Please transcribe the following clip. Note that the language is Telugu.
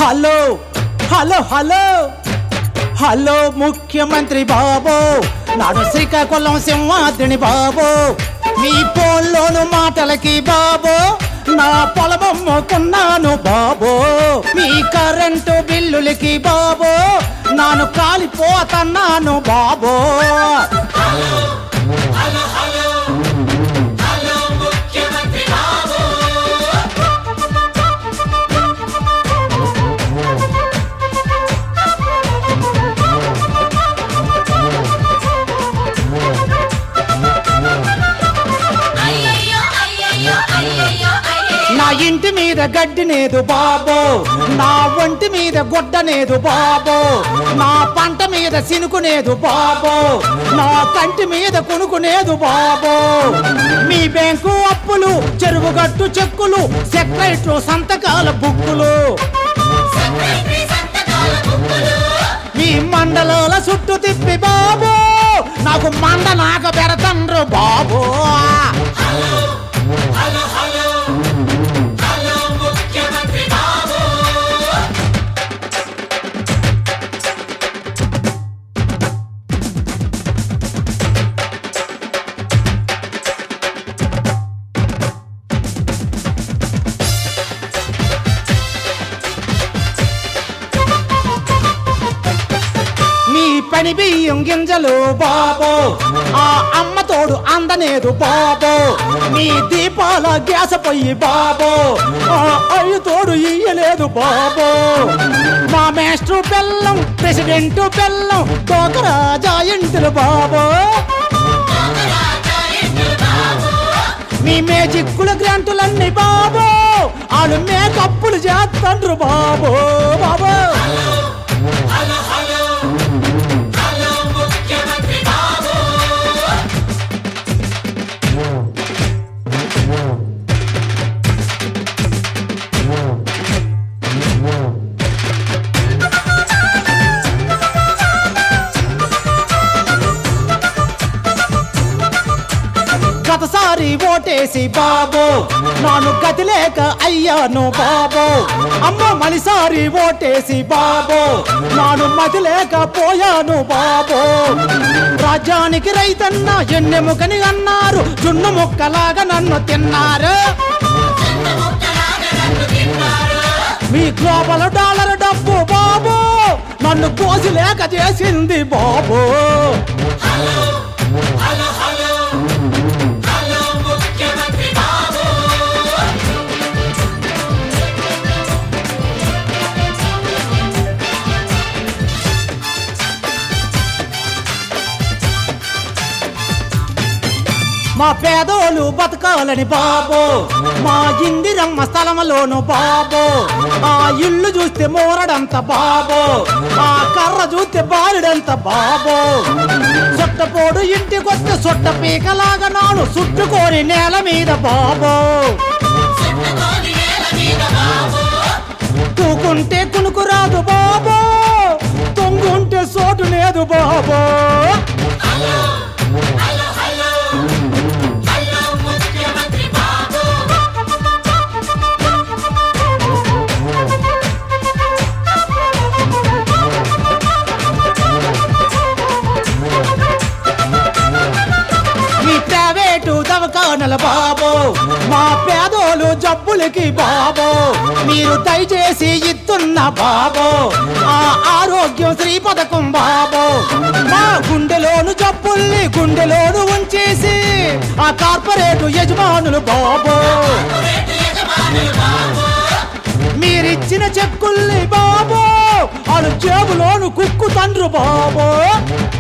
హలో హలో హలో హలో ముఖ్యమంత్రి బాబు నాడు శ్రీకాకుళం సింహాద్రిని బాబు మీ ఫోన్లోను మాటలకి బాబు నా పొలమమ్ముకున్నాను బాబు మీ కరెంటు బిల్లులకి బాబు నాను కాలిపోతున్నాను బాబు అయ్యయ్యో అయ్యయ్యో అయ్యయ్యో అయ్యయ్యో నా ఇంటి మీద గడ్డినేదు బాబు నా ఒంటి మీద గుడ్డనేదు బాబు నా పంట మీద సినుకునేదు బాబు నా కంటి మీద కొనుక్కునేదు బాబు మీ బ్యాంకు అప్పులు చెరువుగట్టు చెక్కులు సెక్రటరీ సంతకాల బుక్కులు సెక్రటరీ సంతకాల బుక్కులు మీ మండలాల చుట్టూ తిప్పి బాబు నాకు మండ నాక పెడతండ్రు బాబు ముఖ్యమంత్రి బాబు మీ పని బియ్యం గింజలు బాబు ఆ అమ్మ తోడు అందనేదు బాబు మీ దీపాల గ్యాస పొయ్యి బాబు ఆ అయ్య తోడు ఇయ్యలేదు బాబు మా మేస్టర్ బెల్లం ప్రెసిడెంట్ బెల్లం డోకరా జాయింటులు బాబు మీ మేజిక్కుల గ్రాంటులన్నీ బాబు వాళ్ళు మేకప్పులు చేస్తండ్రు బాబు బాబు ముఖ్యమంత్రి బాబు గతసారి ఓటేసి బాబు నాను గతి లేక అయ్యాను బాబు అమ్మ మనిసారి ఓటేసి బాబు నాను మతి లేక పోయాను బాబు రాజ్యానికి రైతన్న ఎన్నెముకని అన్నారు జున్ను ముక్కలాగా నన్ను తిన్నారు మీ గ్లోబల్ డాలర్ డబ్బు బాబు నన్ను కోసి లేక చేసింది బాబు ముఖ్యమంత్రి బాబు మా పేదోళ్ళు బతకాలని బాబు మా ఇందిరమ్మ స్థలములోను బాబు ఆ ఇల్లు చూస్తే మోరడంత బాబు ఆ కర్ర చూస్తే బాలుడంత బాబు సొట్టపోడు ఇంటికొస్తే సొట్ట పీకలాగా నాను చుట్టుకోని నేల మీద బాబు చుట్టుకోని నేల మీద బాబు తూకుంటే కునుకు రాదు బాబు తొంగుంటే సోటు లేదు బాబు హలో హలో హలో ముఖ్యమంత్రి బాబు మీ ప్రైవేటు దవకానల బాబు మా పేదోలు జబ్బులకి బాబు మీరు దయచేసి ఇస్తున్న బాబు ఆ ఆరోగ్యం శ్రీ పథకం బాబు మా గుండెలోను జబ్బుల్ని గుండెలోను ఉంచేసి ఆ కార్పొరేట్ యజమానులు బాబు రేటు యజమానులు బాబు మీరిచ్చిన చెక్కుల్ని బాబు వాళ్ళు జేబులోను కుక్కు తండ్రు బాబు